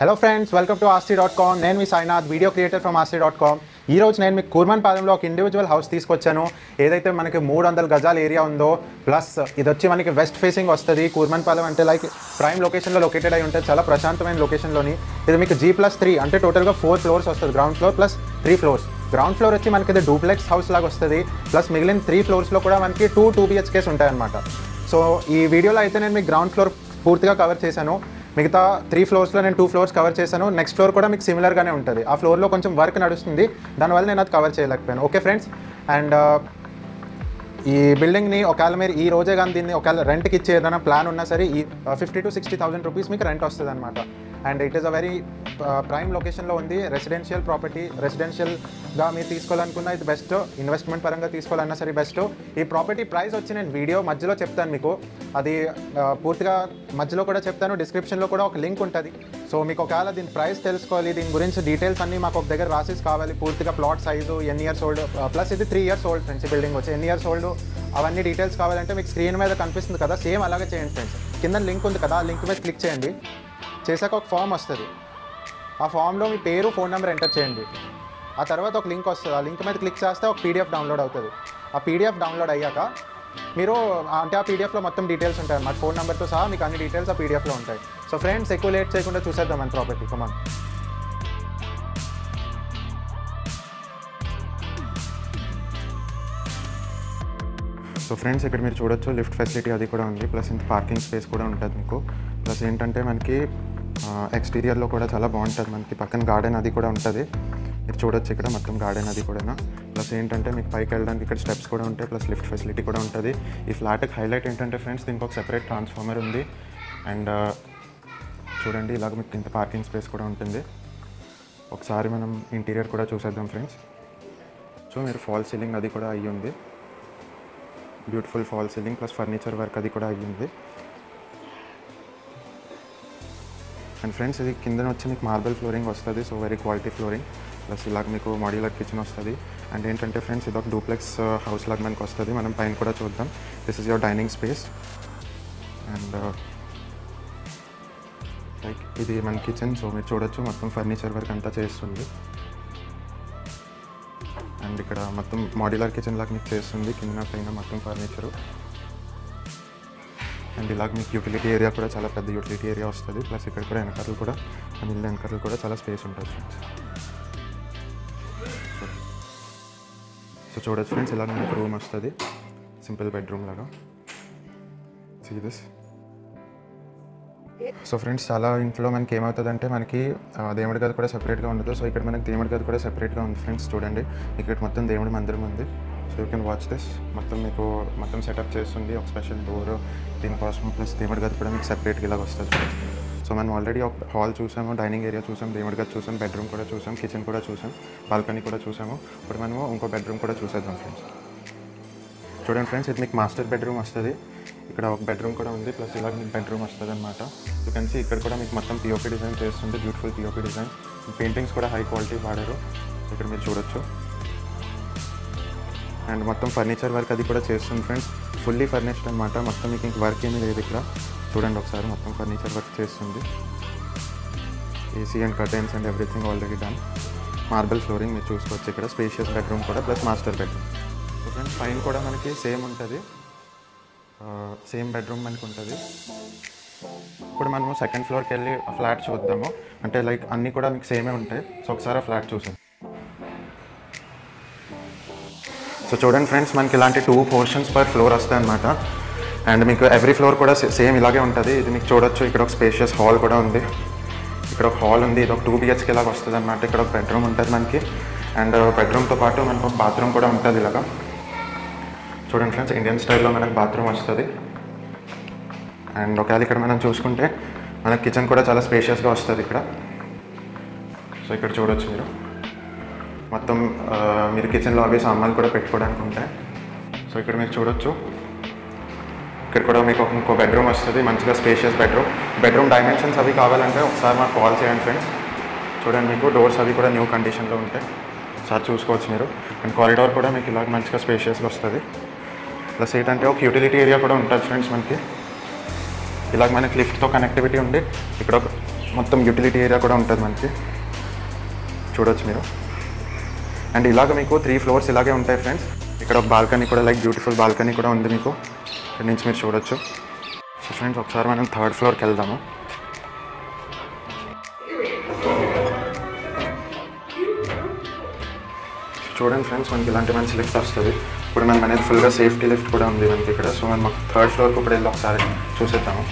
hello friends welcome to Aasti dot com నేను మీ Sainath video creator from Aasti dot com ఈ రోజు నేను మీకు కూర్మన్ పాలెంలో ఒక ఇండివిజువల్ హౌస్ తీసుకొచ్చాను ఏదైతే మనకి మూడు వందల గజాల ఏరియా ఉందో ప్లస్ ఇది వచ్చి మనకి వెస్ట్ ఫేసింగ్ వస్తుంది కూర్మన్ పాలెం అంటే లైక్ ప్రైమ్ లొకేషన్లో లొకేటెడ్ అయి ఉంటుంది చాలా ప్రశాంతమైన లొకేషన్లోని ఇది మీకు జీ ప్లస్ త్రీ అంటే టోటల్గా ఫోర్ ఫ్లోర్స్ వస్తుంది ground floor plus three floors ground floor వచ్చి మనకి ఇది డూప్లెక్స్ హౌస్ లాగా వస్తుంది ప్లస్ మిగిలిన త్రీ ఫ్లోర్స్లో కూడా మనకి టూ టూ బిహెచ్కేస్ ఉంటాయన్నమాట సో ఈ వీడియోలో అయితే నేను మీకు గ్రౌండ్ ఫ్లోర్ పూర్తిగా కవర్ చేశాను మిగతా త్రీ ఫ్లోర్స్లో నేను టూ ఫ్లోర్స్ కవర్ చేశాను నెక్స్ట్ ఫ్లోర్ కూడా మీకు సిమిలర్గానే ఉంటుంది ఆ ఫ్లోర్లో కొంచెం వర్క్ నడుస్తుంది దానివల్ల నేను అది కవర్ చేయలేకపోయాను ఓకే ఫ్రెండ్స్ అండ్ ఈ బిల్డింగ్ని ఒకవేళ మీరు ఈ రోజే కానీ దీన్ని ఒకవేళ రెంట్కి ఇచ్చే ఏదైనా ప్లాన్ ఉన్నా సరే ఈ fifty to sixty thousand rupees మీకు రెంట్ వస్తుంది అనమాట and it is a very prime లొకేషన్లో ఉంది రెసిడెన్షియల్ ప్రాపర్టీ రెసిడెన్షియల్గా మీరు తీసుకోవాలనుకున్న ఇది బెస్ట్ ఇన్వెస్ట్మెంట్ పరంగా తీసుకోవాలన్నా సరే బెస్ట్ ఈ ప్రాపర్టీ ప్రైస్ వచ్చి నేను వీడియో మధ్యలో చెప్తాను మీకు అది ఆ, పూర్తిగా మధ్యలో కూడా చెప్తాను డిస్క్రిప్షన్లో కూడా ఒక లింక్ ఉంటుంది సో మీకు ఒకవేళ దీని ప్రైస్ తెలుసుకోవాలి దీని గురించి డీటెయిల్స్ అన్నీ మాకు ఒక దగ్గర రాసేసి కావాలి పూర్తిగా ప్లాట్ సైజు ఎన్ని ఇయర్స్ ఓల్డ్ ప్లస్ ఇది త్రీ ఇయర్స్ ఓల్డ్ ఫ్రెండ్స్ ఈ బిల్డింగ్ వచ్చి ఎన్ని ఇయర్స్ ఓల్డ్ అవన్నీ డీటెయిల్స్ కావాలంటే మీకు స్క్రీన్ మీద కనిపిస్తుంది కదా సేమ్ అలాగే చేయండి ఫ్రెండ్స్ కింద లింక్ ఉంది కదా ఆ లింక్ మీద క్లిక్ చేయండి చేశాక ఒక ఫామ్ వస్తుంది ఆ ఫామ్లో మీ పేరు ఫోన్ నెంబర్ ఎంటర్ చేయండి ఆ తర్వాత ఒక లింక్ వస్తుంది ఆ లింక్ మీద క్లిక్ చేస్తే ఒక పీడిఎఫ్ డౌన్లోడ్ అవుతుంది ఆ పీడిఎఫ్ డౌన్లోడ్ అయ్యాక మీరు అంటే ఆ పీడిఎఫ్లో మొత్తం డీటెయిల్స్ ఉంటాయి అన్నమాట ఫోన్ నెంబర్తో సహా మీకు అన్ని డీటెయిల్స్ ఆ పీడిఎఫ్లో ఉంటాయి సో ఫ్రెండ్స్ ఎక్కువ లేట్ చేయకుండా చూసేద్దాం మన ప్రాపర్టీ కమాన్ సో ఫ్రెండ్స్ ఇక్కడ మీరు చూడొచ్చు లిఫ్ట్ ఫెసిలిటీ అది కూడా ఉంది ప్లస్ ఇంత పార్కింగ్ స్పేస్ కూడా ఉంటుంది మీకు ప్లస్ ఏంటంటే మనకి ఎక్స్టీరియర్లో కూడా చాలా బాగుంటుంది మనకి పక్కన గార్డెన్ అది కూడా ఉంటుంది మీరు చూడొచ్చు ఇక్కడ మొత్తం గార్డెన్ అది కూడా ప్లస్ ఏంటంటే మీకు పైకి వెళ్ళడానికి ఇక్కడ స్టెప్స్ కూడా ఉంటాయి ప్లస్ లిఫ్ట్ ఫెసిలిటీ కూడా ఉంటుంది ఈ ఫ్లాట్కి హైలైట్ ఏంటంటే ఫ్రెండ్స్ దీనికి ఒక సెపరేట్ ట్రాన్స్ఫార్మర్ ఉంది అండ్ చూడండి ఇలాగ మీకు ఇంత పార్కింగ్ స్పేస్ కూడా ఉంటుంది ఒకసారి మనం ఇంటీరియర్ కూడా చూసేద్దాం ఫ్రెండ్స్ సో మీరు ఫాల్ సీలింగ్ అది కూడా అయ్యి ఉంది beautiful fall ceiling plus furniture work అది కూడా అయ్యింది అండ్ ఫ్రెండ్స్ ఇది కింద వచ్చి మీకు మార్బల్ ఫ్లోరింగ్ వస్తుంది so very quality flooring plus ఇలాగ మీకు మాడ్యులర్ కిచెన్ వస్తుంది అండ్ ఏంటంటే ఫ్రెండ్స్ ఇది ఒక డూప్లెక్స్ హౌస్ లాగా మనకు వస్తుంది మనం పైన కూడా చూద్దాం this is your dining space and like ఇది మన కిచెన్ సో మీరు చూడొచ్చు మొత్తం ఫర్నిచర్ వర్క్ అంతా చేస్తుంది అండ్ ఇక్కడ మొత్తం మాడ్యులర్ కిచెన్ లాగా మీకు చేస్తుంది కింద పైన మొత్తం ఫర్నిచరు అండ్ ఇలాగ మీకు యూటిలిటీ ఏరియా కూడా చాలా పెద్ద యూటిలిటీ ఏరియా వస్తుంది ప్లస్ ఇక్కడ కూడా వెనకాల కూడా మన ఇల్లు వెనకాల కూడా చాలా స్పేస్ ఉంటుంది ఫ్రెండ్స్ సో చూడొచ్చు ఫ్రెండ్స్ ఇలా మీకు రూమ్ వస్తుంది సింపుల్ బెడ్రూమ్ లాగా సీ దిస్ సో ఫ్రెండ్స్ చాలా ఇంట్లో మనకి ఏమవుతుందంటే మనకి ఆ, దేవుడి గది కూడా సెపరేట్గా ఉండదు సో ఇక్కడ మనకి దేవుడి గది కూడా సెపరేట్గా ఉంది ఫ్రెండ్స్ చూడండి ఇక్కడ మొత్తం దేవుడి మందిరం ఉంది so you can watch this మొత్తం మీకు మొత్తం సెటప్ చేస్తుంది ఒక స్పెషల్ డోర్ దీనికోసం ప్లస్ దేవుడి గది కూడా మీకు సెపరేట్గా ఇలాగ వస్తుంది సో మనం ఆల్రెడీ ఒక హాల్ చూసాము డైనింగ్ ఏరియా చూసాం దేవుడి గది చూసాం బెడ్రూమ్ కూడా చూసాం కిచెన్ కూడా చూసాం బాల్కనీ కూడా చూసాము ఇప్పుడు మనము ఇంకో బెడ్రూమ్ కూడా చూసేద్దాం ఫ్రెండ్స్ చూడండి ఫ్రెండ్స్ ఇది మీకు మాస్టర్ బెడ్రూమ్ వస్తుంది ఇక్కడ ఒక బెడ్రూమ్ కూడా ఉంది ప్లస్ ఇలా మీకు బెడ్రూమ్ వస్తుంది అనమాట యూ కెన్ సీ ఇక్కడ కూడా మీకు మొత్తం పిఓపి డిజైన్ చేస్తుంది బ్యూటిఫుల్ పిఓపి డిజైన్ పెయింటింగ్స్ కూడా హై క్వాలిటీ వాడారు ఇక్కడ మీరు చూడొచ్చు అండ్ మొత్తం ఫర్నిచర్ వర్క్ అది కూడా చేస్తుంది ఫ్రెండ్స్ ఫుల్లీ ఫర్నిష్డ్ అనమాట మొత్తం మీకు ఇంక వర్క్ ఏమీ లేదు ఇక్కడ చూడండి ఒకసారి మొత్తం ఫర్నిచర్ వర్క్ చేస్తుంది AC and curtains and everything already done marble flooring మీరు చూసుకోవచ్చు ఇక్కడ స్పేషియస్ బెడ్రూమ్ కూడా plus master bedroom so friends పైన కూడా మనకి సేమ్ ఉంటుంది సేమ్ బెడ్రూమ్ మనకి ఉంటుంది ఇప్పుడు మనము సెకండ్ ఫ్లోర్కి వెళ్ళి ఆ ఫ్లాట్ చూద్దాము అంటే లైక్ అన్నీ కూడా మీకు సేమే ఉంటాయి సో ఒకసారి ఆ ఫ్లాట్ చూసాం సో చూడండి ఫ్రెండ్స్ మనకి ఇలాంటి టూ పోర్షన్స్ పర్ ఫ్లోర్ వస్తాయి అనమాట అండ్ మీకు ఎవ్రీ ఫ్లోర్ కూడా సేమ్ ఇలాగే ఉంటుంది ఇది మీకు చూడొచ్చు ఇక్కడ ఒక స్పేషియస్ హాల్ కూడా ఉంది ఇక్కడ ఒక హాల్ ఉంది ఇది ఒక టూ బిహెచ్కే లాగా వస్తుంది అనమాట ఇక్కడ ఒక బెడ్రూమ్ ఉంటుంది మనకి అండ్ బెడ్రూమ్తో పాటు మనకు ఒక బాత్రూమ్ కూడా ఉంటుంది ఇలాగా చూడండి ఫ్రెండ్స్ ఇండియన్ స్టైల్లో మనకు బాత్రూమ్ వస్తుంది అండ్ ఒకవేళ ఇక్కడ మనం చూసుకుంటే మనకి కిచెన్ కూడా చాలా స్పేషియస్గా వస్తుంది ఇక్కడ సో ఇక్కడ చూడొచ్చు మీరు మొత్తం ఆ, మీరు కిచెన్లో అవి సామాన్లు కూడా పెట్టుకోవడానికి ఉంటాయి సో ఇక్కడ మీరు చూడొచ్చు ఇక్కడ కూడా మీకు ఒక- ఇంకో బెడ్రూమ్ వస్తుంది మంచిగా స్పేషియస్ బెడ్రూమ్ బెడ్రూమ్ డైమెన్షన్స్ అవి కావాలంటే ఒకసారి మాకు కాల్ చేయండి ఫ్రెండ్స్ చూడండి మీకు డోర్స్ అవి కూడా న్యూ కండిషన్లో ఉంటాయి ఒకసారి చూసుకోవచ్చు మీరు అండ్ కారిడార్ కూడా మీకు ఇలాగ మంచిగా స్పేషియస్గా వస్తుంది ప్లస్ ఏంటంటే ఒక యూటిలిటీ ఏరియా కూడా ఉంటుంది ఫ్రెండ్స్ మనకి ఇలాగ మనకి లిఫ్ట్తో కనెక్టివిటీ ఉండి ఇక్కడ ఒక మొత్తం యూటిలిటీ ఏరియా కూడా ఉంటుంది మనకి చూడొచ్చు మీరు అండ్ ఇలాగ మీకు త్రీ ఫ్లోర్స్ ఇలాగే ఉంటాయి ఫ్రెండ్స్ ఇక్కడ ఒక బాల్కనీ కూడా లైక్ బ్యూటిఫుల్ బాల్కనీ కూడా ఉంది మీకు ఇక్కడ నుంచి మీరు చూడొచ్చు సో ఫ్రెండ్స్ ఒకసారి మనం థర్డ్ ఫ్లోర్కి వెళ్దాము చూడండి ఫ్రెండ్స్ మనకి ఇలాంటి మంచి లిఫ్ట్ వస్తుంది ఇప్పుడు మనం అనేది ఫుల్గా సేఫ్టీ లిఫ్ట్ కూడా ఉంది మనకి ఇక్కడ సో మనం థర్డ్ ఫ్లోర్కి ఇప్పుడు వెళ్ళి ఒకసారి చూసేద్దాము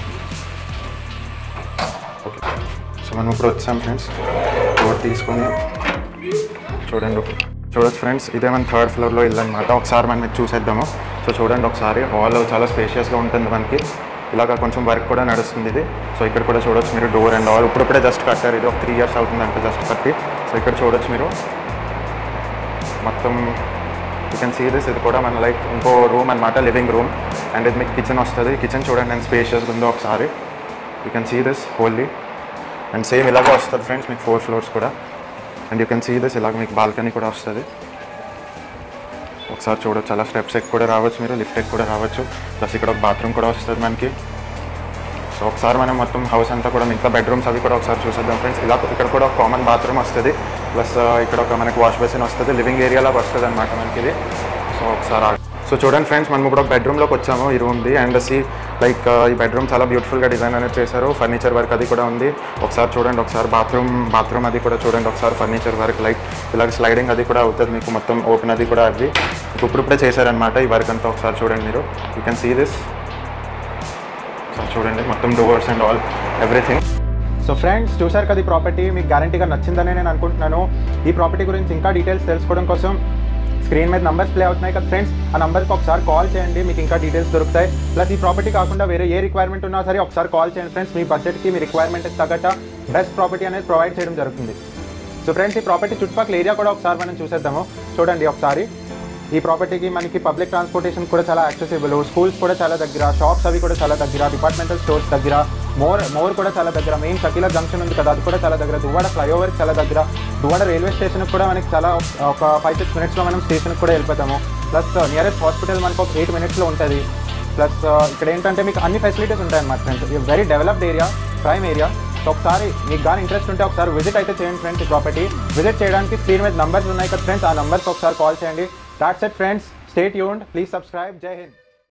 ఓకే సో మనం ఇప్పుడు వచ్చాం ఫ్రెండ్స్ డోర్ తీసుకొని చూడండి ఒక- చూడొచ్చు ఫ్రెండ్స్ ఇదే మన థర్డ్ ఫ్లోర్లో ఇల్లు అనమాట ఒకసారి మనం ఇది చూసేద్దాము సో చూడండి ఒకసారి హాల్ చాలా స్పేషియస్గా ఉంటుంది మనకి ఇలాగ కొంచెం వర్క్ కూడా నడుస్తుంది ఇది సో ఇక్కడ కూడా చూడొచ్చు మీరు డోర్ అండ్ ఆల్ ఇప్పుడిప్పుడే జస్ట్ కట్టారు ఇది ఒక త్రీ ఇయర్స్ అవుతుంది అంటే జస్ట్ కట్టి సో ఇక్కడ చూడొచ్చు మీరు మొత్తం యూ కెన్ సీ దిస్ ఇది కూడా మన లైక్ ఇంకో రూమ్ అనమాట లివింగ్ రూమ్ అండ్ ఇది మీకు కిచెన్ వస్తుంది కిచెన్ చూడండి నేను స్పేషియస్గా ఉందో ఒకసారి you can see this wholly and same ఇలాగే వస్తుంది ఫ్రెండ్స్ మీకు ఫోర్ ఫ్లోర్స్ కూడా and you can see this ఇలాగ మీకు బాల్కనీ కూడా వస్తుంది ఒకసారి చూడొచ్చు అలా స్టెప్స్ ఎక్కి కూడా రావచ్చు మీరు లిఫ్ట్ ఎక్కి కూడా రావచ్చు ప్లస్ ఇక్కడ ఒక బాత్రూమ్ కూడా వస్తుంది మనకి సో ఒకసారి మనం మొత్తం హౌస్ అంతా కూడా మిగతా బెడ్రూమ్స్ అవి కూడా ఒకసారి చూసేద్దాం ఫ్రెండ్స్ ఇలా ఇక్కడ కూడా ఒక కామన్ బాత్రూమ్ వస్తుంది ప్లస్ ఇక్కడ ఒక మనకి వాష్ బేసిన్ వస్తుంది లివింగ్ ఏరియాలోకి వస్తుంది అనమాట మనకి ఇది సో ఒకసారి ఆ- సో చూడండి ఫ్రెండ్స్ మనం ఇప్పుడు ఒక బెడ్రూమ్లోకి వచ్చాము ఈ రూమ్ది అండ్ సి లైక్ ఈ బెడ్రూమ్ చాలా బ్యూటిఫుల్గా డిజైన్ అనేది చేశారు ఫర్నిచర్ వర్క్ అది కూడా ఉంది ఒకసారి చూడండి ఒకసారి బాత్రూమ్ బాత్రూమ్ అది కూడా చూడండి ఒకసారి ఫర్నిచర్ వర్క్ లైక్ ఇలాగ స్లైడింగ్ అది కూడా అవుతుంది మీకు మొత్తం ఓపెన్ అది కూడా అది ఇప్పుడు ఇప్పుడే చేశారనమాట ఈ వర్క్ అంతా ఒకసారి చూడండి మీరు you can see this so చూడండి మొత్తం doors and all everything so friends చూసారు కదా ఈ ప్రాపర్టీ మీకు గ్యారంటీగా నచ్చిందని నేను అనుకుంటున్నాను ఈ ప్రాపర్టీ గురించి ఇంకా డీటెయిల్స్ తెలుసుకోవడం కోసం స్క్రీన్ మీద నంబర్స్ ప్లే అవుతున్నాయి కదా ఫ్రెండ్స్ ఆ నంబర్కి ఒకసారి కాల్ చేయండి మీకు ఇంకా డీటెయిల్స్ దొరుకుతాయి ప్లస్ ఈ ప్రాపర్టీ కాకుండా వేరే ఏ రిక్వైర్మెంట్ ఉన్నా సరే ఒకసారి కాల్ చేయండి ఫ్రెండ్స్ మీ బడ్జెట్కి మీ రిక్వైర్మెంట్ తగ్గట్ట బెస్ట్ ప్రాపర్టీ అనేది ప్రొవైడ్ చేయడం జరుగుతుంది సో ఫ్రెండ్స్ ఈ ప్రాపర్టీ చుట్టుపక్కల ఏరియా కూడా ఒకసారి మనం చూసేద్దాము చూడండి ఒకసారి ఈ ప్రాపర్టీకి మనకి పబ్లిక్ ట్రాన్స్పోర్టేషన్ కూడా చాలా యాక్సెసిబుల్ స్కూల్స్ కూడా చాలా దగ్గర షాప్స్ అవి కూడా చాలా దగ్గర డిపార్ట్మెంటల్ స్టోర్స్ దగ్గర మోర్ మోర్ కూడా చాలా దగ్గర మెయిన్ షకీలా జంక్షన్ ఉంది కదా అది కూడా చాలా దగ్గర దువ్వాడ ఫ్లైఓవర్ చాలా దగ్గర దువ్వాడ రైల్వే స్టేషన్ కూడా మనకి చాలా ఒక ఫైవ్ సిక్స్ మినిట్స్లో మనం స్టేషన్కి కూడా వెళ్ళిపోతాము ప్లస్ నియరెస్ట్ హాస్పిటల్ మనకు ఒక ఎయిట్ మినిట్స్లో ఉంటుంది ప్లస్ ఇక్కడ ఏంటంటే మీకు అన్ని ఫెసిలిటీస్ ఉంటాయి అన్నమాట friends very developed area prime area so ఒకసారి మీకు కానీ ఇంట్రెస్ట్ ఉంటే ఒకసారి విజిట్ అయితే చేయండి ఫ్రెండ్స్ ఈ ప్రాపర్టీ విజిట్ చేయడానికి స్క్రీన్ మీద నంబర్స్ ఉన్నాయి కదా ఫ్రెండ్స్ ఆ నంబర్కి ఒకసారి కాల్ చేయండి that's it friends stay tuned please subscribe జై హింద్